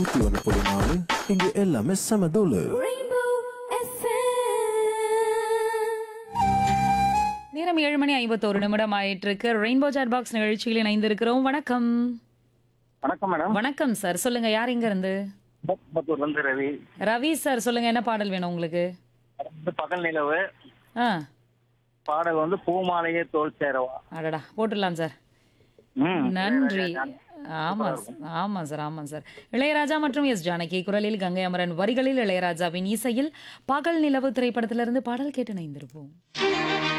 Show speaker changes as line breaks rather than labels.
நூத்தி ஒன்று புள்ளி நாலு இங்க எல்லாமே செம தூளு
Rainbow FM.
நேரம் ஏழு மணி ஐம்பத்தோரு நிமிடம் ஆயிட்டு இருக்கு ரெயின்போ சாட் பாக்ஸ் நிகழ்ச்சியில் இணைந்திருக்கிறோம் வணக்கம்
வணக்கம் மேடம்
வணக்கம் சார் சொல்லுங்க யார் இங்க இருந்து
பத்தூர்ல இருந்து ரவி
ரவி சார் சொல்லுங்க என்ன பாடல் வேணும் உங்களுக்கு
வந்து பகல் நிலவு
ஆ
பாடல் வந்து பூமாலையே தோல் சேரவா
அடடா போட்டுடலாம் சார்
ம்
நன்றி ஆமா சார் ஆமா சார் ஆமா சார் இளையராஜா மற்றும் எஸ் ஜானகி குரலில் கங்கை அமரன் வரிகளில் இளையராஜாவின் இசையில் பகல் நிலவு திரைப்படத்திலிருந்து பாடல் கேட்டு இணைந்திருப்போம்